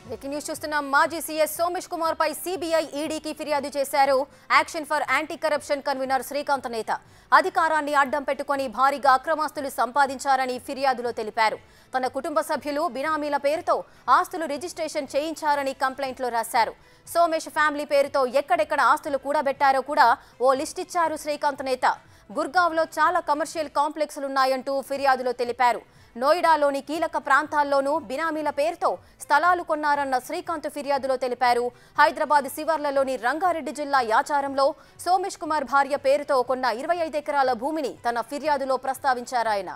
Breaking news చూస్తున్నాం మాజీ CS Somesh Kumar పై సిబిఐ ఈడీకి ఫిర్యాదు చేశారు action for anti corruption convener Srikanth నేత అధికారాన్ని అడ్డం పెట్టుకొని భారీగా అక్రమాస్తులు సంపాదించారని ఫిర్యాదులో తెలిపారు తన కుటుంబ సభ్యులు బినామీల పేరుతో ఆస్తులు రిజిస్ట్రేషన్ చేయించారని కంప్లైంట్లో రాశారు సోమేష్ ఫ్యామిలీ పేరుతో ఎక్కడెక్కడ ఆస్తులు కూడబెట్టారో కూడా ఓ లిస్ట్ ఇచ్చారు శ్రీకాంత్ నేత గుర్గావ్లో చాలా కమర్షియల్ కాంప్లెక్స్లున్నాయంటూ ఫిర్యాదులో తెలిపారు నోయిడాలోని కీలక ప్రాంతాల్లోనూ బినామీల పేరుతో స్థలాలు కొన్నారన్న శ్రీకాంత్ ఫిర్యాదులో తెలిపారు హైదరాబాద్ శివర్లలోని రంగారెడ్డి జిల్లా యాచారంలో సోమేష్ కుమార్ భార్య పేరుతో కొన్న ఇరవై ఐదు ఎకరాల భూమిని తన ఫిర్యాదులో ప్రస్తావించారాయన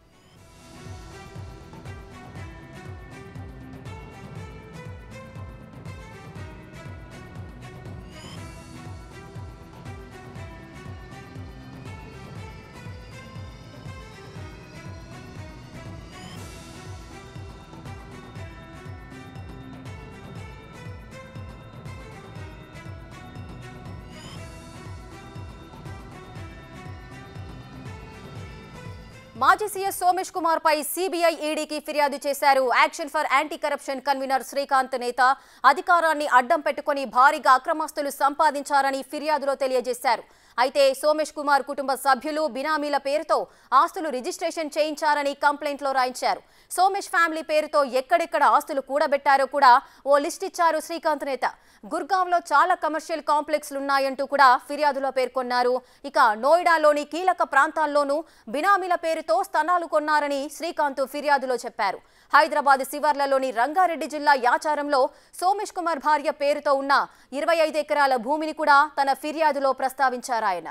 మాజీ సీఎస్ సోమేష్ కుమార్ పై సిబిఐ ఈడీకి ఫిర్యాదు చేశారు action for anti corruption convener Srikanth నేత అధికారాన్ని అడ్డం పెట్టుకుని భారీగా అక్రమాస్తులు సంపాదించారని ఫిర్యాదులో తెలియజేశారు అయితే సోమేష్ కుమార్ కుటుంబ సభ్యులు బినామీల పేరుతో ఆస్తులు రిజిస్ట్రేషన్ చేయించారని కంప్లైంట్లో రాయించారు సోమేష్ ఫ్యామిలీ పేరుతో ఎక్కడెక్కడ ఆస్తులు కూడబెట్టారో కూడా ఓ లిస్ట్ ఇచ్చారు శ్రీకాంత్ నేత గుర్గావ్లో చాలా కమర్షియల్ కాంప్లెక్స్లు ఉన్నాయంటూ కూడా ఫిర్యాదులో పేర్కొన్నారు ఇక నోయిడాలోని కీలక ప్రాంతాల్లోనూ బినామీల పేరుతో స్థలాలు కొన్నారని శ్రీకాంత్ ఫిర్యాదులో చెప్పారు హైదరాబాద్ శివర్లలోని రంగారెడ్డి జిల్లా యాచారంలో సోమేష్ కుమార్ భార్య పేరుతో ఉన్న ఇరవై ఐదు ఎకరాల భూమిని కూడా తన ఫిర్యాదులో ప్రస్తావించారాయన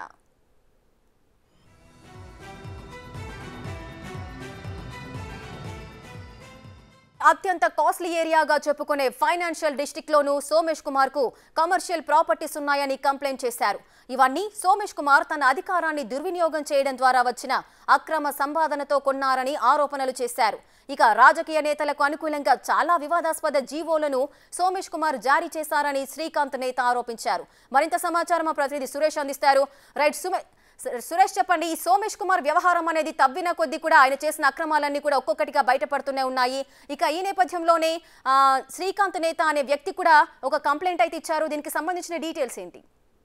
అత్యంత కాస్ట్లీ ఏరియాగా చెప్పుకునే ఫైనాన్షియల్ డిస్టిక్ లోను సోమేష్ కుమార్ కు కమర్షియల్ ప్రాపర్టీస్ ఉన్నాయని కంప్లైంట్ చేశారు ఇవన్నీ సోమేష్ కుమార్ తన అధికారాన్ని దుర్వినియోగం చేయడం ద్వారా వచ్చిన అక్రమ సంపాదనతో కొన్నారని ఆరోపణలు చేశారు ఇక రాజకీయ నేతలకు అనుకూలంగా చాలా వివాదాస్పద జీవోలను సోమేష్ కుమార్ జారీ చేశారని శ్రీకాంత్ నేత ఆరోపించారు మరింత సమాచారం మా ప్రతినిధి సురేష్ అందిస్తారు రైట్ సుమే సు- సురేష్ చెప్పండి ఈ సోమేష్ కుమార్ వ్యవహారం అనేది తవ్విన కొద్దీ కూడా ఆయన చేసిన అక్రమాలన్నీ కూడా ఒక్కొక్కటిగా బయటపడుతూనే ఉన్నాయి ఇక ఈ నేపథ్యంలోనే ఆ, శ్రీకాంత్ నేత అనే వ్యక్తి కూడా ఒక కంప్లైంట్ అయితే ఇచ్చారు దీనికి సంబంధించిన డీటెయిల్స్ ఏంటి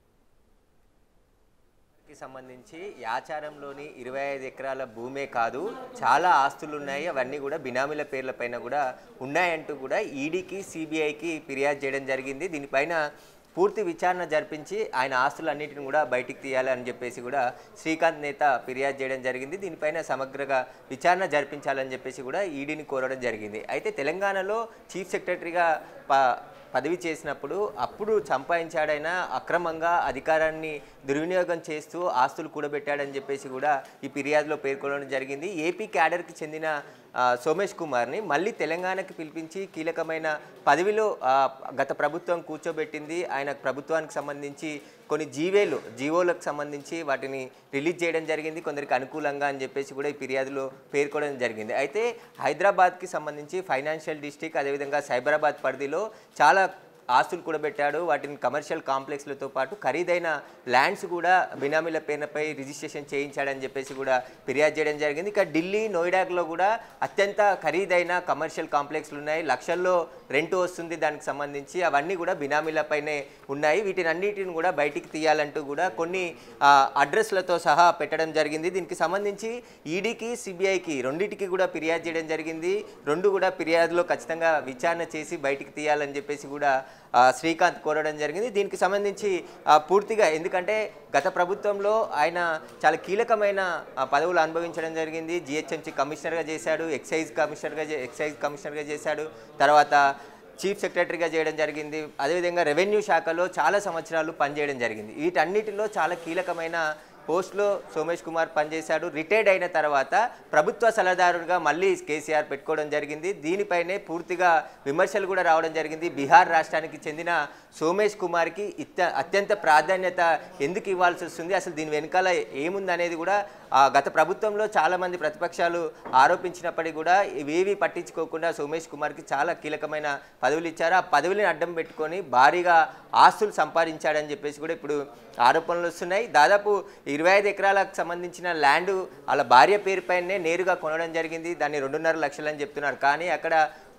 కి సంబంధించి యాచారంలోని ఇరవై ఐదు ఎకరాల భూమే కాదు చాలా ఆస్తులు ఉన్నాయి అవన్నీ కూడా బినామీల పేర్ల పైన కూడా ఉన్నాయంటూ కూడా ఈడీకి సిబిఐకి ఫిర్యాదు చేయడం జరిగింది దీనిపైన పూర్తి విచారణ జరిపించి ఆయన ఆస్తులన్నింటిని కూడా బయటికి తీయాలని చెప్పేసి కూడా శ్రీకాంత్ నేత ఫిర్యాదు చేయడం జరిగింది దీనిపైన సమగ్రగా విచారణ జరిపించాలని చెప్పేసి కూడా ఈడీని కోరడం జరిగింది అయితే తెలంగాణలో చీఫ్ సెక్రటరీగా ప పదవి చేసినప్పుడు అప్పుడు సంపాదించాడైనా అక్రమంగా అధికారాన్ని దుర్వినియోగం చేస్తూ ఆస్తులు కూడబెట్టాడని చెప్పేసి కూడా ఈ ఫిర్యాదులో పేర్కొనడం జరిగింది ఏపీ క్యాడర్కి చెందిన ఆ, సోమేష్ కుమార్ని మళ్ళీ తెలంగాణకి పిలిపించి కీలకమైన పదవిలో ఆ, గత ప్రభుత్వం కూర్చోబెట్టింది ఆయన ప్రభుత్వానికి సంబంధించి కొన్ని జీవేలు జీవోలకు సంబంధించి వాటిని రిలీజ్ చేయడం జరిగింది కొందరికి అనుకూలంగా అని చెప్పేసి కూడా ఈ ఫిర్యాదులో పేర్కొనడం జరిగింది అయితే హైదరాబాద్కి సంబంధించి ఫైనాన్షియల్ డిస్టిక్ అదేవిధంగా సైబరాబాద్ పరిధిలో చాలా ఆస్తులు కూడా పెట్టాడు వాటిని కమర్షియల్ కాంప్లెక్స్లతో పాటు ఖరీదైన ల్యాండ్స్ కూడా బినామీల పేరుపై రిజిస్ట్రేషన్ చేయించాడని చెప్పేసి కూడా ఫిర్యాదు చేయడం జరిగింది ఇక ఢిల్లీ నోయిడాలో కూడా అత్యంత ఖరీదైన కమర్షియల్ కాంప్లెక్స్లు ఉన్నాయి లక్షల్లో రెంట్ వస్తుంది దానికి సంబంధించి అవన్నీ కూడా బినామీలపైనే ఉన్నాయి వీటిని అన్నిటిని కూడా బయటికి తీయాలంటూ కూడా కొన్ని ఆ, అడ్రస్లతో సహా పెట్టడం జరిగింది దీనికి సంబంధించి ఈడీకి సిబిఐకి రెండింటికి కూడా ఫిర్యాదు చేయడం జరిగింది రెండు కూడా ఫిర్యాదులో ఖచ్చితంగా విచారణ చేసి బయటికి తీయాలని చెప్పేసి కూడా ఆ, శ్రీకాంత్ కోరడం జరిగింది దీనికి సంబంధించి ఆ, పూర్తిగా ఎందుకంటే గత ప్రభుత్వంలో ఆయన చాలా కీలకమైన ఆ, పదవులు అనుభవించడం జరిగింది జిహెచ్ఎంసీ కమిషనర్గా చేశాడు ఎక్సైజ్ కమిషనర్గా చే- ఎక్సైజ్ కమిషనర్గా చేశాడు తర్వాత చీఫ్ సెక్రటరీగా చేయడం జరిగింది అదేవిధంగా రెవెన్యూ శాఖలో చాలా సంవత్సరాలు పనిచేయడం జరిగింది వీటన్నిటిలో చాలా కీలకమైన పోస్ట్లో సోమేష్ కుమార్ పనిచేశాడు రిటైర్డ్ అయిన తర్వాత ప్రభుత్వ సలహాదారుగా మళ్ళీ కేసీఆర్ పెట్టుకోవడం జరిగింది దీనిపైనే పూర్తిగా విమర్శలు కూడా రావడం జరిగింది బీహార్ రాష్ట్రానికి చెందిన సోమేష్ కుమార్కి ఇత్త అత్యంత ప్రాధాన్యత ఎందుకు ఇవ్వాల్సి వస్తుంది అసలు దీని వెనకాల ఏముందనేది కూడా ఆ, గత ప్రభుత్వంలో చాలామంది ప్రతిపక్షాలు ఆరోపించినప్పటికీ కూడా ఇవేవి పట్టించుకోకుండా సోమేష్ కుమార్కి చాలా కీలకమైన పదవులు ఇచ్చారు ఆ పదవులను అడ్డం పెట్టుకొని భారీగా ఆస్తులు సంపాదించాడని చెప్పేసి కూడా ఇప్పుడు ఆరోపణలు వస్తున్నాయి దాదాపు ఇరవై ఐదు ఎకరాలకు సంబంధించిన ల్యాండ్ వాళ్ళ భార్య పేరుపైనే నేరుగా కొనడం జరిగింది దాన్ని రెండున్నర లక్షలని చెప్తున్నారు కానీ అక్కడ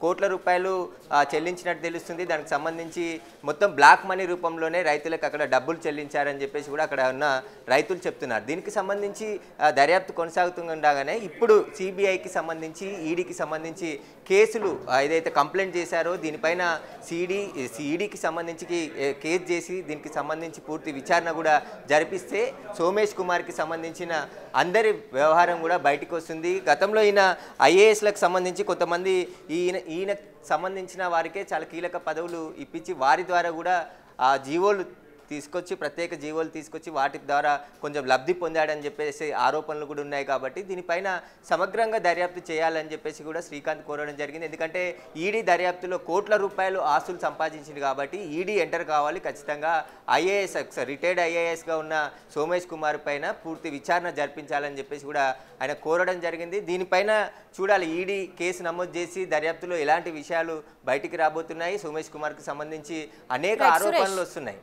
కోట్ల రూపాయలు ఆ, చెల్లించినట్టు తెలుస్తుంది దానికి సంబంధించి మొత్తం బ్లాక్ మనీ రూపంలోనే రైతులకు అక్కడ డబ్బులు చెల్లించారని చెప్పేసి కూడా అక్కడ ఉన్న రైతులు చెప్తున్నారు దీనికి సంబంధించి ఆ, దర్యాప్తు కొనసాగుతుండగానే ఇప్పుడు సిబిఐకి సంబంధించి ఈడీకి సంబంధించి కేసులు ఆ, ఏదైతే కంప్లైంట్ చేశారో దీనిపైన సిడి సిఈడికి సంబంధించి ఏ, కేసు చేసి దీనికి సంబంధించి పూర్తి విచారణ కూడా జరిపిస్తే సోమేష్ కుమార్కి సంబంధించిన అందరి వ్యవహారం కూడా బయటకు వస్తుంది గతంలో ఈయన ఐఏఎస్లకు సంబంధించి కొంతమంది ఈయన ఈయన సంబంధించిన వారికే చాలా కీలక పదవులు ఇప్పించి వారి ద్వారా కూడా ఆ జీవోలు తీసుకొచ్చి ప్రత్యేక జీవోలు తీసుకొచ్చి వాటి ద్వారా కొంచెం లబ్ధి పొందాడని చెప్పేసి ఆరోపణలు కూడా ఉన్నాయి కాబట్టి దీనిపైన సమగ్రంగా దర్యాప్తు చేయాలని చెప్పేసి కూడా శ్రీకాంత్ కోరడం జరిగింది ఎందుకంటే ఈడీ దర్యాప్తులో కోట్ల రూపాయలు ఆస్తులు సంపాదించింది కాబట్టి ఈడీ ఎంటర్ కావాలి ఖచ్చితంగా ఐఏఎస్ రిటైర్డ్ ఐఏఎస్గా ఉన్న సోమేష్ కుమార్ పైన పూర్తి విచారణ జరిపించాలని చెప్పేసి కూడా ఆయన కోరడం జరిగింది దీనిపైన చూడాలి ఈడీ కేసు నమోదు చేసి దర్యాప్తులో ఎలాంటి విషయాలు బయటికి రాబోతున్నాయి సోమేష్ కుమార్కి సంబంధించి అనేక Right, సురేష్. ఆరోపణలు వస్తున్నాయి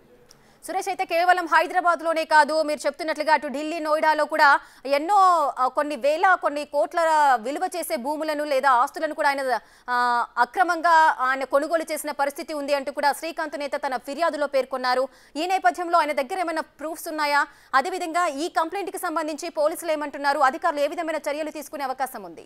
సురేష్ అయితే కేవలం హైదరాబాద్ లోనే కాదు మీరు చెప్తున్నట్లుగా అటు ఢిల్లీ నోయిడాలో కూడా ఎన్నో ఆ, కొన్ని వేల కొన్ని కోట్ల విలువ చేసే భూములను లేదా ఆస్తులను కూడా ఆయన ఆ, అక్రమంగా ఆయన కొనుగోలు చేసిన పరిస్థితి ఉంది అంటూ కూడా శ్రీకాంత్ నేత తన ఫిర్యాదులో పేర్కొన్నారు ఈ నేపథ్యంలో ఆయన దగ్గర ఏమైనా ప్రూఫ్స్ ఉన్నాయా అదేవిధంగా ఈ కంప్లైంట్కి సంబంధించి పోలీసులు ఏమంటున్నారు అధికారులు ఏ విధమైన చర్యలు తీసుకునే అవకాశం ఉంది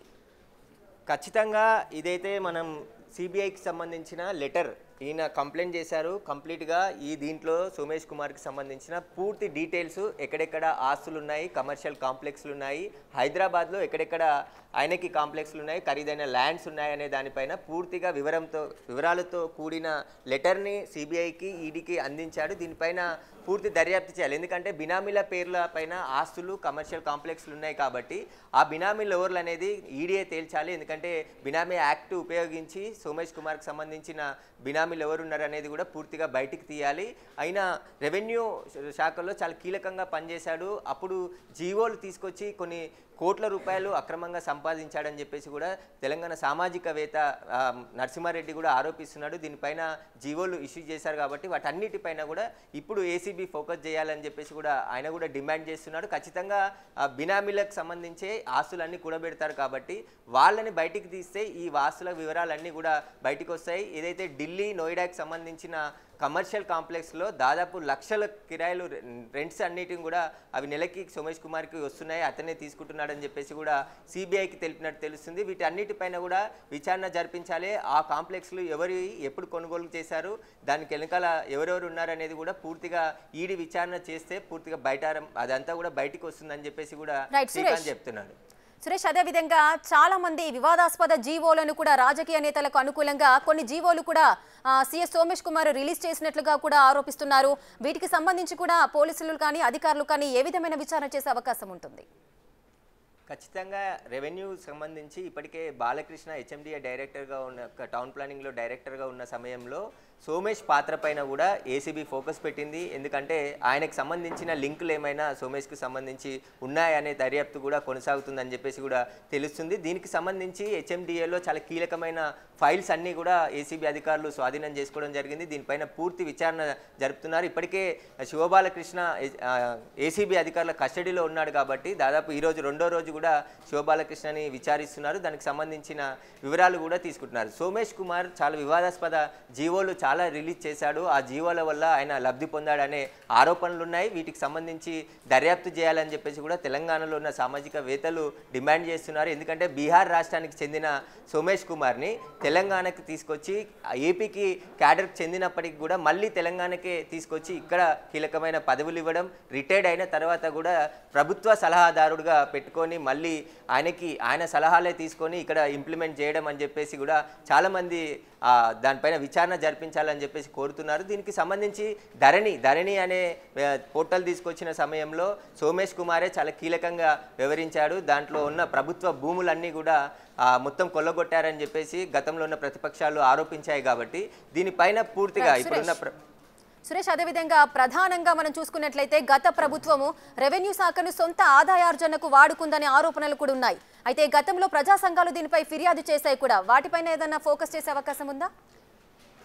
ఖచ్చితంగా ఇదైతే మనం సిబిఐకి సంబంధించిన లెటర్ ఈయన కంప్లైంట్ చేశారు కంప్లీట్గా ఈ దీంట్లో సోమేష్ కుమార్కి సంబంధించిన పూర్తి డీటెయిల్స్ ఎక్కడెక్కడ ఆస్తులు ఉన్నాయి కమర్షియల్ కాంప్లెక్స్లు ఉన్నాయి హైదరాబాద్లో ఎక్కడెక్కడ ఆయనకి కాంప్లెక్స్లు ఉన్నాయి ఖరీదైన ల్యాండ్స్ ఉన్నాయి అనే దానిపైన పూర్తిగా వివరంతో వివరాలతో కూడిన లెటర్ని సిబిఐకి ఈడీకి అందించాడు దీనిపైన పూర్తి దర్యాప్తు చేయాలి ఎందుకంటే బినామీల పేర్ల పైన ఆస్తులు కమర్షియల్ కాంప్లెక్స్లు ఉన్నాయి కాబట్టి ఆ బినామీల ఎవరు అనేది ఈడీఏ తేల్చాలి ఎందుకంటే బినామీ యాక్ట్ ఉపయోగించి సోమేష్ కుమార్కి సంబంధించిన బినామీలు ఎవరున్నారు అనేది కూడా పూర్తిగా బయటికి తీయాలి అయినా రెవెన్యూ శాఖలో చాలా కీలకంగా పనిచేశాడు అప్పుడు జీవోలు తీసుకొచ్చి కొన్ని కోట్ల రూపాయలు అక్రమంగా సంపాదించాడని చెప్పేసి కూడా తెలంగాణ సామాజికవేత్త ఆ, నరసింహారెడ్డి కూడా ఆరోపిస్తున్నాడు దీనిపైన జీవోలు ఇష్యూ చేశారు కాబట్టి వాటన్నిటిపైన కూడా ఇప్పుడు ఏసీబీ ఫోకస్ చేయాలని చెప్పేసి కూడా ఆయన కూడా డిమాండ్ చేస్తున్నాడు ఖచ్చితంగా ఆ, బినామీలకు సంబంధించే ఆస్తులన్నీ కూడబెడతారు కాబట్టి వాళ్ళని బయటికి తీస్తే ఈ ఆస్తుల వివరాలన్నీ కూడా బయటికి వస్తాయి ఏదైతే ఢిల్లీ నోయిడాకి సంబంధించిన కమర్షియల్ కాంప్లెక్స్లో దాదాపు లక్షల కిరాయిలు రె- రెంట్స్ అన్నిటిని కూడా అవి నెలకి సోమేష్ కుమార్కి వస్తున్నాయి అతనే తీసుకుంటున్నాడని చెప్పేసి కూడా సిబిఐకి తెలిపినట్టు తెలుస్తుంది వీటన్నిటిపైన కూడా విచారణ జరిపించాలి ఆ కాంప్లెక్స్లు ఎవరు ఎప్పుడు కొనుగోలు చేశారు దానికి వెనకాల ఎవరెవరు ఉన్నారనేది కూడా పూర్తిగా ఈడి విచారణ చేస్తే పూర్తిగా బయట అదంతా కూడా బయటికి వస్తుందని చెప్పేసి కూడా Right, సురేష్. శ్రీకాంత్ చెప్తున్నాడు సురేష్ అదేవిధంగా చాలా మంది వివాదాస్పద జీవోలను కూడా రాజకీయ నేతలకు అనుకూలంగా కొన్ని జీవోలు కూడా సీఎస్ సోమేష్ కుమార్ రిలీజ్ చేసినట్లుగా కూడా ఆరోపిస్తున్నారు వీటికి సంబంధించి కూడా పోలీసులు కానీ అధికారులు కానీ ఏ విధమైన విచారణ చేసే అవకాశం ఉంటుంది ఖచ్చితంగా రెవెన్యూ సంబంధించి ఇప్పటికే బాలకృష్ణ హెచ్ఎండిఏ డైరెక్టర్గా ఉన్న ఒక టౌన్ ప్లానింగ్లో డైరెక్టర్గా ఉన్న సమయంలో సోమేష్ పాత్ర పైన కూడా ఏసీబీ ఫోకస్ పెట్టింది ఎందుకంటే ఆయనకు సంబంధించిన లింకులు ఏమైనా సోమేష్కి సంబంధించి ఉన్నాయనే దర్యాప్తు కూడా కొనసాగుతుందని చెప్పేసి కూడా తెలుస్తుంది దీనికి సంబంధించి హెచ్ఎండిఏలో చాలా కీలకమైన ఫైల్స్ అన్నీ కూడా ఏసీబీ అధికారులు స్వాధీనం చేసుకోవడం జరిగింది దీనిపైన పూర్తి విచారణ జరుపుతున్నారు ఇప్పటికే శివబాలకృష్ణ ఏసీబీ అధికారుల కస్టడీలో ఉన్నాడు కాబట్టి దాదాపు ఈ రోజు రెండో రోజు కూడా శివబాలకృష్ణని విచారిస్తున్నారు దానికి సంబంధించిన వివరాలు కూడా తీసుకుంటున్నారు సోమేష్ కుమార్ చాలా వివాదాస్పద జీవోలు చాలా రిలీజ్ చేశాడు ఆ జీవోల వల్ల ఆయన లబ్ధి పొందాడనే ఆరోపణలు ఉన్నాయి వీటికి సంబంధించి దర్యాప్తు చేయాలని చెప్పేసి కూడా తెలంగాణలో ఉన్న సామాజిక వేత్తలు డిమాండ్ చేస్తున్నారు ఎందుకంటే బీహార్ రాష్ట్రానికి చెందిన సోమేష్ కుమార్ని తెలంగాణకి తీసుకొచ్చి ఆ ఏపీకి క్యాడర్కి చెందినప్పటికి కూడా మళ్ళీ తెలంగాణకే తీసుకొచ్చి ఇక్కడ కీలకమైన పదవులు ఇవ్వడం రిటైర్డ్ అయిన తర్వాత కూడా ప్రభుత్వ సలహాదారుడుగా పెట్టుకొని మళ్ళీ ఆయనకి ఆయన సలహాలే తీసుకొని ఇక్కడ ఇంప్లిమెంట్ చేయడం అని చెప్పేసి కూడా చాలామంది ఆ, దానిపైన విచారణ జరిపించాలని చెప్పేసి కోరుతున్నారు దీనికి సంబంధించి ధరణి ధరణి అనే ఆ, పోర్టల్ తీసుకొచ్చిన సమయంలో సోమేష్ కుమారే చాలా కీలకంగా వివరించాడు దాంట్లో ఉన్న ప్రభుత్వ భూములన్నీ కూడా ఆ, మొత్తం కొల్లగొట్టారని చెప్పేసి గతంలో ఉన్న ప్రతిపక్షాలు ఆరోపించాయి కాబట్టి దీనిపైన పూర్తిగా Right, ఇప్పుడున్న సురేష్. ప్ర- సురేష్ అదేవిధంగా ప్రధానంగా మనం చూసుకున్నట్లయితే గత ప్రభుత్వము రెవెన్యూ శాఖను సొంత ఆదాయార్జనకు వాడుకుందనే ఆరోపణలు కూడా ఉన్నాయి అయితే గతంలో ప్రజా సంఘాలు దీనిపై ఫిర్యాదు చేశాయి కూడా వాటిపైన ఏదైనా ఫోకస్ చేసే అవకాశం ఉందా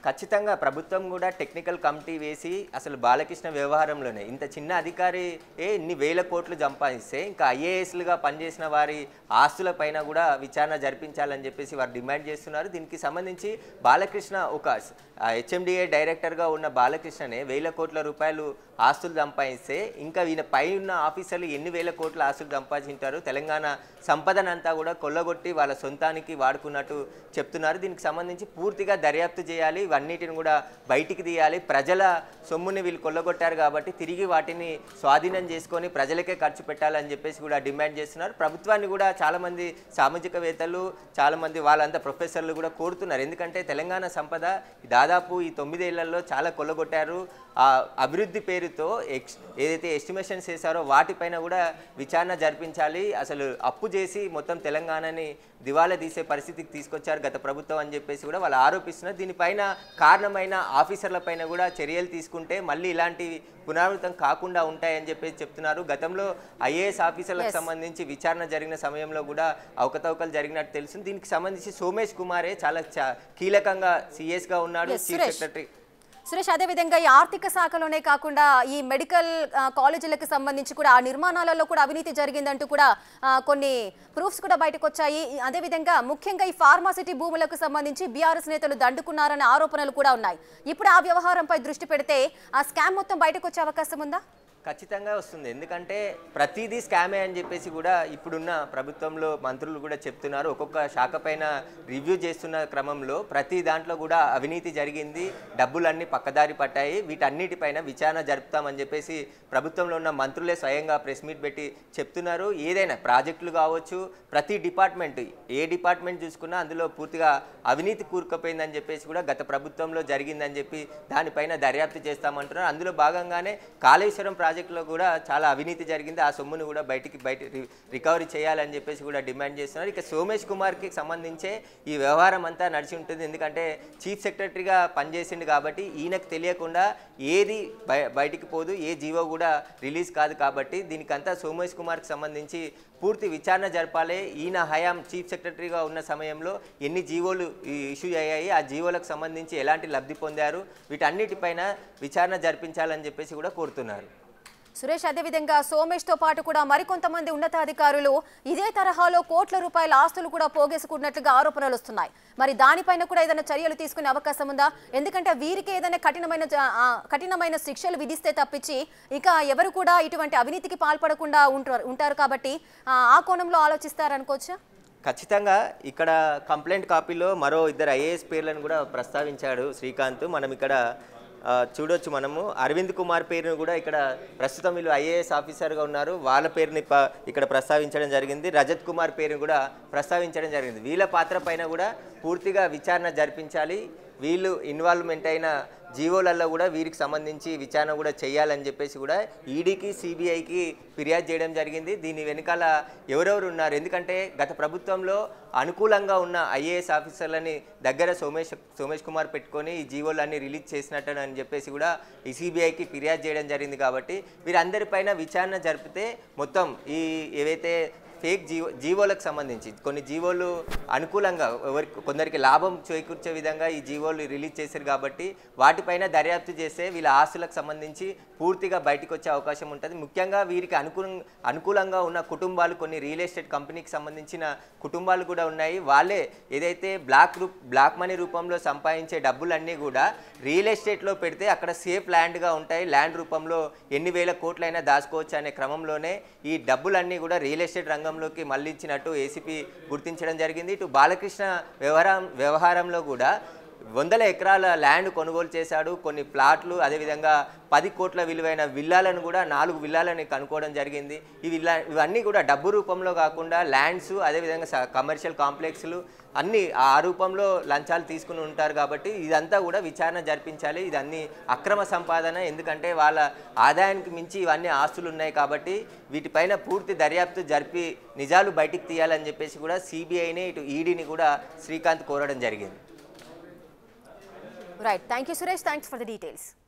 ఖచ్చితంగా ప్రభుత్వం కూడా టెక్నికల్ కమిటీ వేసి అసలు బాలకృష్ణ వ్యవహారంలోనే ఇంత చిన్న అధికారి ఏ ఇన్ని వేల కోట్లు సంపాదిస్తే ఇంకా ఐఏఎస్లుగా పనిచేసిన వారి ఆస్తుల పైన కూడా విచారణ జరిపించాలని చెప్పేసి వారు డిమాండ్ చేస్తున్నారు దీనికి సంబంధించి బాలకృష్ణ ఒక హెచ్ఎండిఏ డైరెక్టర్గా ఉన్న బాలకృష్ణనే వేల కోట్ల రూపాయలు ఆస్తులు సంపాదిస్తే ఇంకా ఈయన పై ఉన్న ఆఫీసర్లు ఎన్ని వేల కోట్ల ఆస్తులు సంపాదించారు తెలంగాణ సంపదనంతా కూడా కొల్లగొట్టి వాళ్ళ సొంతానికి వాడుకున్నట్టు చెప్తున్నారు దీనికి సంబంధించి పూర్తిగా దర్యాప్తు చేయాలి ఇవన్నిటిని కూడా బయటికి తీయాలి ప్రజల సొమ్ముని వీళ్ళు కొల్లగొట్టారు కాబట్టి తిరిగి వాటిని స్వాధీనం చేసుకొని ప్రజలకే ఖర్చు పెట్టాలని చెప్పేసి కూడా డిమాండ్ చేస్తున్నారు ప్రభుత్వాన్ని కూడా చాలామంది సామాజికవేత్తలు చాలామంది వాళ్ళంతా ప్రొఫెసర్లు కూడా కోరుతున్నారు ఎందుకంటే తెలంగాణ సంపద దాదాపు ఈ తొమ్మిదేళ్లలో చాలా కొల్లగొట్టారు ఆ అభివృద్ధి పేరుతో ఎక్స్ ఏదైతే ఎస్టిమేషన్స్ చేశారో వాటిపైన కూడా విచారణ జరిపించాలి అసలు అప్పు చేసి మొత్తం తెలంగాణని దివాలా తీసే పరిస్థితికి తీసుకొచ్చారు గత ప్రభుత్వం అని చెప్పేసి కూడా వాళ్ళు ఆరోపిస్తున్నారు దీనిపైన కారణమైన ఆఫీసర్ల పైన కూడా చర్యలు తీసుకుంటే మళ్ళీ ఇలాంటి పునరావృతం కాకుండా ఉంటాయని చెప్పేసి చెప్తున్నారు గతంలో ఐఏఎస్ ఆఫీసర్లకు Yes. సంబంధించి విచారణ జరిగిన సమయంలో కూడా అవకతవకలు జరిగినట్టు తెలుస్తుంది దీనికి సంబంధించి సోమేష్ కుమారే చాలా చా- కీలకంగా సిఎస్గా ఉన్నాడు Yes, chief Suresh. Secretary Suresh అదేవిధంగా ఈ ఆర్థిక శాఖలోనే కాకుండా ఈ మెడికల్ ఆ, కాలేజీలకు సంబంధించి కూడా ఆ నిర్మాణాలలో కూడా అవినీతి జరిగిందంటూ కూడా ఆ, కొన్ని ప్రూఫ్స్ కూడా బయటకు వచ్చాయి ఈ- అదేవిధంగా ముఖ్యంగా ఈ ఫార్మాసిటీ భూములకు సంబంధించి బీఆర్ఎస్ నేతలు దండుకున్నారనే ఆరోపణలు కూడా ఉన్నాయి ఇప్పుడు ఆ వ్యవహారంపై దృష్టి పెడితే ఆ స్కామ్ మొత్తం బయటకు వచ్చే అవకాశం ఉందా ఖచ్చితంగా వస్తుంది ఎందుకంటే ప్రతిదీ స్కామే అని చెప్పేసి కూడా ఇప్పుడున్న ప్రభుత్వంలో మంత్రులు కూడా చెప్తున్నారు ఒక్కొక్క శాఖ పైన రివ్యూ చేస్తున్న క్రమంలో ప్రతి దాంట్లో కూడా అవినీతి జరిగింది డబ్బులన్నీ పక్కదారి పట్టాయి వీటన్నిటిపైన విచారణ జరుపుతామని చెప్పేసి ప్రభుత్వంలో ఉన్న మంత్రులే స్వయంగా ప్రెస్ మీట్ పెట్టి చెప్తున్నారు ఏదైనా ప్రాజెక్టులు కావచ్చు ప్రతి డిపార్ట్మెంట్ ఏ డిపార్ట్మెంట్ చూసుకున్నా అందులో పూర్తిగా అవినీతి కూరుకుపోయిందని చెప్పేసి కూడా గత ప్రభుత్వంలో జరిగిందని చెప్పి దానిపైన దర్యాప్తు చేస్తామంటున్నారు అందులో భాగంగానే కాళేశ్వరం ప్రాజెక్టులో కూడా చాలా అవినీతి జరిగింది ఆ సొమ్మును కూడా బయటికి బయట రి- రికవరీ చేయాలని చెప్పేసి కూడా డిమాండ్ చేస్తున్నారు ఇక సోమేష్ కుమార్కి సంబంధించే ఈ వ్యవహారం అంతా నడిచి ఉంటుంది ఎందుకంటే చీఫ్ సెక్రటరీగా పనిచేసిండు కాబట్టి ఈయనకు తెలియకుండా ఏది బయ బయటికి పోదు ఏ జీవో కూడా రిలీజ్ కాదు కాబట్టి దీనికంతా సోమేష్ కుమార్కి సంబంధించి పూర్తి విచారణ జరపాలి ఈయన హయాం చీఫ్ సెక్రటరీగా ఉన్న సమయంలో ఎన్ని జీవోలు ఇష్యూ అయ్యాయి ఆ జీవోలకు సంబంధించి ఎలాంటి లబ్ధి పొందారు వీటన్నిటిపైన విచారణ జరిపించాలని చెప్పేసి కూడా కోరుతున్నారు సురేష్ అదేవిధంగా సోమేష్తో పాటు కూడా మరికొంతమంది ఉన్నతాధికారులు ఇదే తరహాలో కోట్ల రూపాయల ఆస్తులు కూడా పోగేసుకున్నట్లుగా ఆరోపణలు వస్తున్నాయి మరి దానిపైన కూడా ఏదైనా చర్యలు తీసుకునే అవకాశం ఉందా ఎందుకంటే వీరికి ఏదైనా కఠినమైన జ- ఆ, కఠినమైన శిక్షలు విధిస్తే తప్పించి ఇక ఎవరు కూడా ఇటువంటి అవినీతికి పాల్పడకుండా ఉంటారు ఉంటారు కాబట్టి ఆ, ఆ కోణంలో ఆలోచిస్తారనుకోవచ్చా ఖచ్చితంగా ఇక్కడ కంప్లైంట్ కాపీలో మరో ఇద్దరు ఐఏఎస్ పేర్లను కూడా ప్రస్తావించాడు శ్రీకాంత్ మనం ఇక్కడ ఆ, చూడొచ్చు మనము అరవింద్ కుమార్ పేరును కూడా ఇక్కడ ప్రస్తుతం వీళ్ళు ఐఏఎస్ ఆఫీసర్గా ఉన్నారు వాళ్ళ పేరుని ప- ఇక్కడ ప్రస్తావించడం జరిగింది రజత్ కుమార్ పేరును కూడా ప్రస్తావించడం జరిగింది వీళ్ళ పాత్ర పైన కూడా పూర్తిగా విచారణ జరిపించాలి వీళ్ళు ఇన్వాల్వ్మెంట్ అయిన జీవోలలో కూడా వీరికి సంబంధించి విచారణ కూడా చేయాలని చెప్పేసి కూడా ఈడీకి సిబిఐకి ఫిర్యాదు చేయడం జరిగింది దీని వెనకాల ఎవరెవరు ఉన్నారు ఎందుకంటే గత ప్రభుత్వంలో అనుకూలంగా ఉన్న ఐఏఎస్ ఆఫీసర్లని దగ్గర సోమేష్ సోమేష్ కుమార్ పెట్టుకొని ఈ జీవోలన్నీ రిలీజ్ చేసినట్టు అని చెప్పేసి కూడా ఈ సిబిఐకి ఫిర్యాదు చేయడం జరిగింది కాబట్టి వీరందరిపైన విచారణ జరిపితే మొత్తం ఈ ఏవైతే ఫేక్ జీవో జీవోలకు సంబంధించి కొన్ని జీవోలు అనుకూలంగా ఎవరికి కొందరికి లాభం చేకూర్చే విధంగా ఈ జీవోలు రిలీజ్ చేశారు కాబట్టి వాటిపైన దర్యాప్తు చేస్తే వీళ్ళ ఆస్తులకు సంబంధించి పూర్తిగా బయటకు వచ్చే అవకాశం ఉంటుంది ముఖ్యంగా వీరికి అనుకూల అనుకూలంగా ఉన్న కుటుంబాలు కొన్ని రియల్ ఎస్టేట్ కంపెనీకి సంబంధించిన కుటుంబాలు కూడా ఉన్నాయి వాళ్ళే ఏదైతే బ్లాక్ రూప్ బ్లాక్ మనీ రూపంలో సంపాదించే డబ్బులన్నీ కూడా రియల్ ఎస్టేట్లో పెడితే అక్కడ సేఫ్ ల్యాండ్గా ఉంటాయి ల్యాండ్ రూపంలో ఎన్ని వేల కోట్లైనా దాచుకోవచ్చు అనే క్రమంలోనే ఈ డబ్బులన్నీ కూడా రియల్ ఎస్టేట్ రంగంలోకి మళ్లించినట్టు ఏసీపీ గుర్తించడం జరిగింది ఇటు బాలకృష్ణ వ్యవహారం వ్యవహారంలో కూడా వందల ఎకరాల ల్యాండ్ కొనుగోలు చేశాడు కొన్ని ప్లాట్లు అదేవిధంగా పది కోట్ల విలువైన విల్లాలను కూడా నాలుగు విల్లాలని కనుక్కోవడం జరిగింది ఈ విల్లా ఇవన్నీ కూడా డబ్బు రూపంలో కాకుండా ల్యాండ్స్ అదేవిధంగా స- కమర్షియల్ కాంప్లెక్స్లు అన్ని ఆ రూపంలో లంచాలు తీసుకుని ఉంటారు కాబట్టి ఇదంతా కూడా విచారణ జరిపించాలి ఇదన్నీ అక్రమ సంపాదన ఎందుకంటే వాళ్ళ ఆదాయానికి మించి ఇవన్నీ ఆస్తులు ఉన్నాయి కాబట్టి వీటిపైన పూర్తి దర్యాప్తు జరిపి నిజాలు బయటికి తీయాలని చెప్పేసి కూడా సిబిఐని ఇటు ఈడీని కూడా శ్రీకాంత్ కోరడం జరిగింది right thank you Suresh thanks for the details